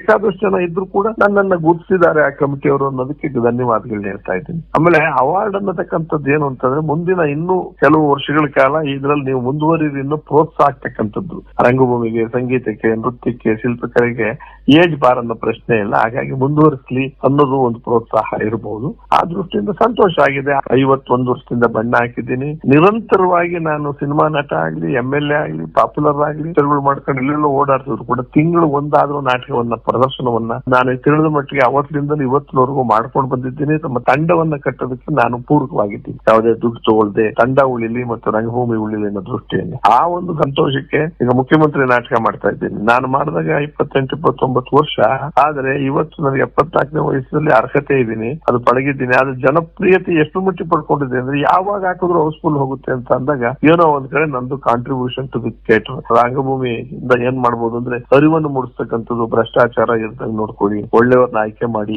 ಬೇಕಾದಷ್ಟು ಜನ ಇದ್ರು ಕೂಡ ನನ್ನನ್ನ ಗುರುತಿಸಿದ್ದಾರೆ ಆ ಕಮಿಟಿಯವರು ಅನ್ನೋದಕ್ಕೆ ಧನ್ಯವಾದಗಳನ್ನ ಹೇಳ್ತಾ ಇದ್ದೀನಿ ಆಮೇಲೆ ಅವಾರ್ಡ್ ಅನ್ನತಕ್ಕಂಥದ್ದು ಏನು ಅಂತಂದ್ರೆ ಮುಂದಿನ ಇನ್ನೂ ಕೆಲವು ವರ್ಷಗಳ ಕಾಲ ಇದ್ರಲ್ಲಿ ನೀವು ಮುಂದುವರಿದು ಇನ್ನೂ ಪ್ರೋತ್ಸಾಹ ಆಗ್ತಕ್ಕಂಥದ್ದು ರಂಗಭೂಮಿಗೆ ಸಂಗೀತಕ್ಕೆ ನೃತ್ಯಕ್ಕೆ ಶಿಲ್ಪಕಲೆಗೆ ಏಜ್ ಬಾರ್ ಅನ್ನೋ ಪ್ರಶ್ನೆ ಇಲ್ಲ ಹಾಗಾಗಿ ಮುಂದುವರಿಸಲಿ ಅನ್ನೋದು ಒಂದು ಪ್ರೋತ್ಸಾಹ ಇರಬಹುದು ಆ ದೃಷ್ಟಿಯಿಂದ ಸಂತೋಷ ಆಗಿದೆ ಐವತ್ತೊಂದು ವರ್ಷದಿಂದ ಬಣ್ಣ ಹಾಕಿದ್ದೀನಿ ನಿರಂತರವಾಗಿ ನಾನು ಸಿನಿಮಾ ನಟ ಆಗ್ಲಿ ಎಂ ಎಲ್ ಎ ಆಗ್ಲಿ ಪಾಪ್ಯುಲರ್ ಆಗ್ಲಿ ತಿರುಗಳು ಮಾಡ್ಕೊಂಡು ಎಲ್ಲೆಲ್ಲೋ ಓಡಾಡ್ತಿದ್ರು ಕೂಡ ತಿಂಗಳು ಒಂದಾದ್ರೂ ನಾಟಕವನ್ನ ಪ್ರದರ್ಶನವನ್ನ ನಾನು ತಿಳಿದ ಮಟ್ಟಿಗೆ ಅವತ್ತಿನಿಂದ ಇವತ್ತಿನವರೆಗೂ ಮಾಡ್ಕೊಂಡು ಬಂದಿದ್ದೀನಿ ನಮ್ಮ ತಂಡವನ್ನ ಕಟ್ಟೋದಕ್ಕೆ ನಾನು ಪೂರಕವಾಗಿದ್ದೀನಿ ಯಾವುದೇ ದುಡ್ಡು ತಗೊಳ್ದೆ ತಂಡ ಉಳಿಲಿ ಮತ್ತು ರಂಗಭೂಮಿ ಉಳಿಲಿ ಅನ್ನೋ ದೃಷ್ಟಿಯಲ್ಲಿ ಆ ಒಂದು ಸಂತೋಷಕ್ಕೆ ಈಗ ಮುಖ್ಯಮಂತ್ರಿ ನಾಟಕ ಮಾಡ್ತಾ ಇದ್ದೀನಿ ನಾನು ಮಾಡಿದಾಗ ಇಪ್ಪತ್ತೆಂಟು ಇಪ್ಪತ್ತೊಂಬತ್ತು ವರ್ಷ ಆದ್ರೆ ಇವತ್ತು ನನಗೆ ಎಪ್ಪತ್ನಾಲ್ಕನೇ ವಯಸ್ಸಲ್ಲಿ ಅರ್ಹತೆ ಇದ್ದೀನಿ ಅದು ಪಳಗಿದ್ದೀನಿ ಆದ್ರೆ ಜನಪ್ರಿಯತೆ ಎಷ್ಟು ಮಟ್ಟಿಗೆ ಪಡ್ಕೊಂಡಿದೆ ಅಂದ್ರೆ ಯಾವಾಗ ಹಾಕಿದ್ರು ಹೌಸ್ಫುಲ್ ಹೋಗುತ್ತೆ ಅಂತ ಅಂದಾಗ ಏನೋ ಒಂದ್ ಕಡೆ ನಂದು ಕಾಂಟ್ರಿಬ್ಯೂಷನ್ ಟು ದಿ ಥಿಯೇಟರ್ ರಂಗಭೂಮಿಯಿಂದ ಏನ್ ಮಾಡ್ಬೋದು ಅಂದ್ರೆ ಅರಿವನ್ನು ಮೂಡಿಸ್ತಕ್ಕಂಥದ್ದು ಭ್ರಷ್ಟಾಚಾರ ಇರ್ತಂಗ್ ನೋಡ್ಕೊಳ್ಳಿ ಒಳ್ಳೆಯವ್ರನ್ನ ಆಯ್ಕೆ ಮಾಡಿ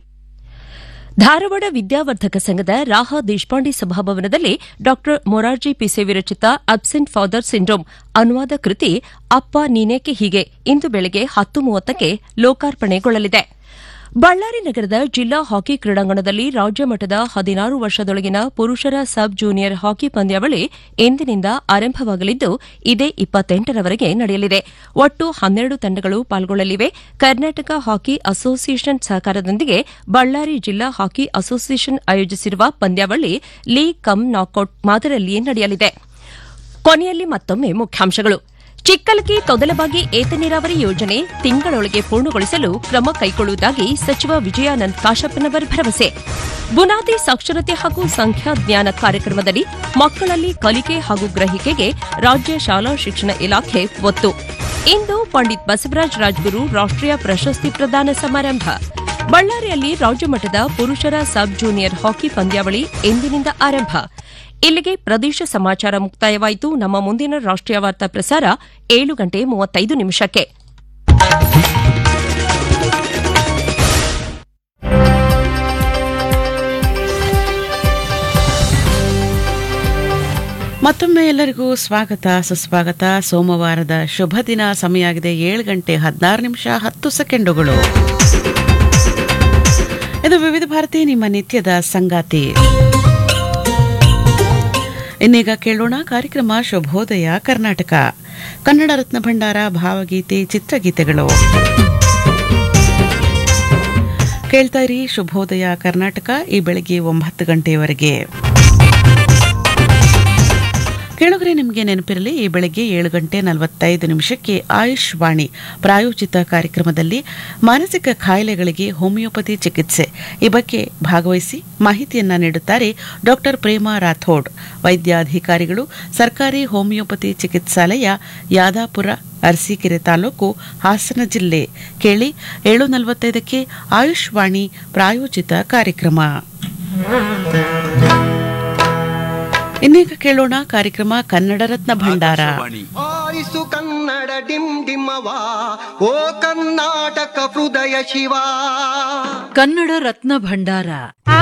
ಧಾರವಾಡ ವಿದ್ಯಾವರ್ಧಕ ಸಂಘದ ರಾಹ ದೇಶಪಾಂಡೆ ಸಭಾಭವನದಲ್ಲಿ ಡಾ ಮೊರಾರ್ಜಿ ಪಿಸೆ ವಿರಚಿತ ಅಬ್ಸೆಂಟ್ ಫಾದರ್ ಸಿಂಡ್ರೋಮ್ ಅನುವಾದ ಕೃತಿ ಅಪ್ಪ ನೀನೇಕೆ ಹೀಗೆ ಇಂದು ಬೆಳಗ್ಗೆ ಹತ್ತು ಮೂವತ್ತಕ್ಕೆ ಲೋಕಾರ್ಪಣೆಗೊಳ್ಳಲಿದೆ ಬಳ್ಳಾರಿ ನಗರದ ಜಿಲ್ಲಾ ಹಾಕಿ ಕ್ರೀಡಾಂಗಣದಲ್ಲಿ ರಾಜ್ಯ ಮಟ್ಟದ ಹದಿನಾರು ವರ್ಷದೊಳಗಿನ ಪುರುಷರ ಸಬ್ ಜೂನಿಯರ್ ಹಾಕಿ ಪಂದ್ಯಾವಳಿ ಇಂದಿನಿಂದ ಆರಂಭವಾಗಲಿದ್ದು ಇದೇ ಇಪ್ಪತ್ತೆಂಟರವರೆಗೆ ನಡೆಯಲಿದೆ ಒಟ್ಟು ಹನ್ನೆರಡು ತಂಡಗಳು ಪಾಲ್ಗೊಳ್ಳಲಿವೆ ಕರ್ನಾಟಕ ಹಾಕಿ ಅಸೋಸಿಯೇಷನ್ ಸಹಕಾರದೊಂದಿಗೆ ಬಳ್ಳಾರಿ ಜಿಲ್ಲಾ ಹಾಕಿ ಅಸೋಸಿಯೇಷನ್ ಆಯೋಜಿಸಿರುವ ಪಂದ್ಯಾವಳಿ ಲೀಗ್ ಕಮ್ ನಾಕೌಟ್ ಮಾದರಿಯಲ್ಲಿಯೇ ನಡೆಯಲಿದೆ ಕೊನೆಯಲ್ಲಿ ಮತ್ತೊಮ್ಮೆ ಮುಖ್ಯಾಂಶಗಳು ಚಿಕ್ಕಲಗಿ ತೊದಲಬಾಗಿ ಏತ ನೀರಾವರಿ ಯೋಜನೆ ತಿಂಗಳೊಳಗೆ ಪೂರ್ಣಗೊಳಿಸಲು ಕ್ರಮ ಕೈಗೊಳ್ಳುವುದಾಗಿ ಸಚಿವ ವಿಜಯಾನಂದ್ ಕಾಶಪ್ಪನವರ್ ಭರವಸೆ ಬುನಾದಿ ಸಾಕ್ಷರತೆ ಹಾಗೂ ಸಂಖ್ಯಾ ಜ್ಞಾನ ಕಾರ್ಯಕ್ರಮದಲ್ಲಿ ಮಕ್ಕಳಲ್ಲಿ ಕಲಿಕೆ ಹಾಗೂ ಗ್ರಹಿಕೆಗೆ ರಾಜ್ಯ ಶಾಲಾ ಶಿಕ್ಷಣ ಇಲಾಖೆ ಒತ್ತು ಇಂದು ಪಂಡಿತ್ ಬಸವರಾಜ ರಾಜ್ಗುರು ರಾಷ್ಟೀಯ ಪ್ರಶಸ್ತಿ ಪ್ರದಾನ ಸಮಾರಂಭ ಬಳ್ಳಾರಿಯಲ್ಲಿ ರಾಜ್ಯಮಟ್ಟದ ಪುರುಷರ ಸಬ್ ಜೂನಿಯರ್ ಹಾಕಿ ಪಂದ್ಯಾವಳಿ ಇಂದಿನಿಂದ ಆರಂಭ ಇಲ್ಲಿಗೆ ಪ್ರದೇಶ ಸಮಾಚಾರ ಮುಕ್ತಾಯವಾಯಿತು ನಮ್ಮ ಮುಂದಿನ ರಾಷ್ಟೀಯ ವಾರ್ತಾ ಪ್ರಸಾರ ಏಳು ಗಂಟೆ ಮೂವತ್ತೈದು ನಿಮಿಷಕ್ಕೆ ಮತ್ತೊಮ್ಮೆ ಎಲ್ಲರಿಗೂ ಸ್ವಾಗತ ಸುಸ್ವಾಗತ ಸೋಮವಾರದ ಶುಭ ದಿನ ಸಮಯ ಆಗಿದೆ ಏಳು ಗಂಟೆ ಹದಿನಾರು ನಿಮಿಷ ಹತ್ತು ಸೆಕೆಂಡುಗಳು ಇದು ವಿವಿಧ ಭಾರತಿ ನಿಮ್ಮ ನಿತ್ಯದ ಸಂಗಾತಿ ಇನ್ನೀಗ ಕೇಳೋಣ ಕಾರ್ಯಕ್ರಮ ಶುಭೋದಯ ಕರ್ನಾಟಕ ಕನ್ನಡ ರತ್ನ ಭಂಡಾರ ಭಾವಗೀತೆ ಚಿತ್ರಗೀತೆಗಳು ಕೇಳ್ತಾ ಇರಿ ಶುಭೋದಯ ಕರ್ನಾಟಕ ಈ ಬೆಳಗ್ಗೆ ಒಂಬತ್ತು ಗಂಟೆಯವರೆಗೆ ಕೇಳುಗರೆ ನಿಮಗೆ ನೆನಪಿರಲಿ ಈ ಬೆಳಗ್ಗೆ ಏಳು ಗಂಟೆ ನಲವತ್ತೈದು ನಿಮಿಷಕ್ಕೆ ಆಯುಷ್ ವಾಣಿ ಪ್ರಾಯೋಜಿತ ಕಾರ್ಯಕ್ರಮದಲ್ಲಿ ಮಾನಸಿಕ ಕಾಯಿಲೆಗಳಿಗೆ ಹೋಮಿಯೋಪತಿ ಚಿಕಿತ್ಸೆ ಈ ಬಗ್ಗೆ ಭಾಗವಹಿಸಿ ಮಾಹಿತಿಯನ್ನ ನೀಡುತ್ತಾರೆ ಡಾಕ್ಟರ್ ಪ್ರೇಮಾ ರಾಥೋಡ್ ವೈದ್ಯಾಧಿಕಾರಿಗಳು ಸರ್ಕಾರಿ ಹೋಮಿಯೋಪತಿ ಚಿಕಿತ್ಸಾಲಯ ಯಾದಾಪುರ ಅರಸೀಕೆರೆ ತಾಲೂಕು ಹಾಸನ ಜಿಲ್ಲೆ ಕೇಳಿ ಏಳು ನಲವತ್ತೈದಕ್ಕೆ ಆಯುಷ್ ವಾಣಿ ಪ್ರಾಯೋಜಿತ ಕಾರ್ಯಕ್ರಮ ಇನ್ನೀಗ ಕೇಳೋಣ ಕಾರ್ಯಕ್ರಮ ಕನ್ನಡ ರತ್ನ ಭಂಡಾರ ಆರಿಸು ಕನ್ನಡ ಡಿಮ್ ಡಿಮ್ಮವ ಓ ಕರ್ನಾಟಕ ಹೃದಯ ಶಿವ ಕನ್ನಡ ರತ್ನ ಭಂಡಾರ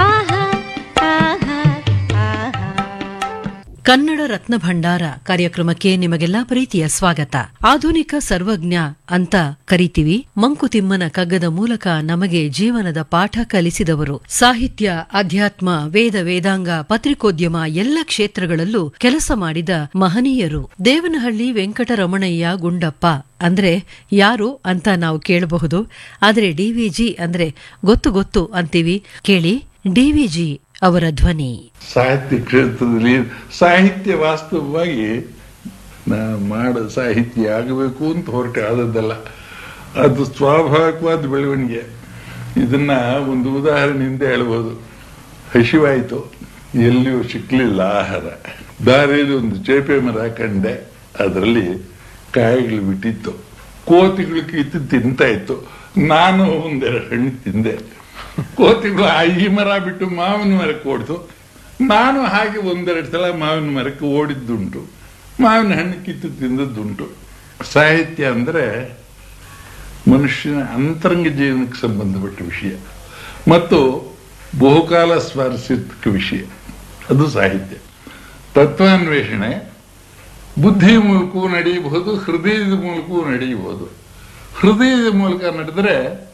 ಕನ್ನಡ ರತ್ನ ಭಂಡಾರ ಕಾರ್ಯಕ್ರಮಕ್ಕೆ ನಿಮಗೆಲ್ಲಾ ಪ್ರೀತಿಯ ಸ್ವಾಗತ ಆಧುನಿಕ ಸರ್ವಜ್ಞ ಅಂತ ಕರಿತೀವಿ ಮಂಕುತಿಮ್ಮನ ಕಗ್ಗದ ಮೂಲಕ ನಮಗೆ ಜೀವನದ ಪಾಠ ಕಲಿಸಿದವರು ಸಾಹಿತ್ಯ ಅಧ್ಯಾತ್ಮ ವೇದ ವೇದಾಂಗ ಪತ್ರಿಕೋದ್ಯಮ ಎಲ್ಲ ಕ್ಷೇತ್ರಗಳಲ್ಲೂ ಕೆಲಸ ಮಾಡಿದ ಮಹನೀಯರು ದೇವನಹಳ್ಳಿ ವೆಂಕಟರಮಣಯ್ಯ ಗುಂಡಪ್ಪ ಅಂದ್ರೆ ಯಾರು ಅಂತ ನಾವು ಕೇಳಬಹುದು ಆದ್ರೆ ಡಿವಿಜಿ ಅಂದ್ರೆ ಗೊತ್ತು ಗೊತ್ತು ಅಂತೀವಿ ಕೇಳಿ ಡಿವಿಜಿ ಅವರ ಧ್ವನಿ ಸಾಹಿತ್ಯ ಕ್ಷೇತ್ರದಲ್ಲಿ ಸಾಹಿತ್ಯ ವಾಸ್ತವವಾಗಿ ನಾ ಮಾಡೋ ಸಾಹಿತ್ಯ ಆಗಬೇಕು ಅಂತ ಹೊರಟೆ ಆದದ್ದಲ್ಲ ಅದು ಸ್ವಾಭಾವಿಕವಾದ ಬೆಳವಣಿಗೆ ಇದನ್ನ ಒಂದು ಉದಾಹರಣೆಯಿಂದ ಹೇಳ್ಬೋದು ಹಸಿವಾಯಿತು ಎಲ್ಲಿಯೂ ಸಿಕ್ಕಲಿಲ್ಲ ಆಹಾರ ದಾರಿಯಲ್ಲಿ ಒಂದು ಚೇಪೆ ಮರ ಕಂಡೆ ಅದರಲ್ಲಿ ಕಾಯಿಗಳು ಬಿಟ್ಟಿತ್ತು ಕೋತಿಗಳು ಕಿತ್ತು ತಿಂತಾ ಇತ್ತು ನಾನು ಒಂದೆರಡು ಹಣ್ಣು ತಿಂದೆ ಕೋತಿಗಳು ಆ ಈ ಮರ ಬಿಟ್ಟು ಮಾವಿನ ಮರಕ್ಕೆ ಓಡ್ತು ನಾನು ಹಾಗೆ ಒಂದೆರಡು ಸಲ ಮಾವಿನ ಮರಕ್ಕೆ ಓಡಿದ್ದುಂಟು ಮಾವಿನ ಹಣ್ಣು ಕಿತ್ತು ತಿಂದದ್ದುಂಟು ಸಾಹಿತ್ಯ ಅಂದ್ರೆ ಮನುಷ್ಯನ ಅಂತರಂಗ ಜೀವನಕ್ಕೆ ಸಂಬಂಧಪಟ್ಟ ವಿಷಯ ಮತ್ತು ಬಹುಕಾಲ ಸ್ವಾರಸ್ಯಕ ವಿಷಯ ಅದು ಸಾಹಿತ್ಯ ತತ್ವಾನ್ವೇಷಣೆ ಬುದ್ಧಿಯ ಮೂಲಕವೂ ನಡೆಯಬಹುದು ಹೃದಯದ ಮೂಲಕವೂ ನಡೆಯಬಹುದು ಹೃದಯದ ಮೂಲಕ ನಡೆದರೆ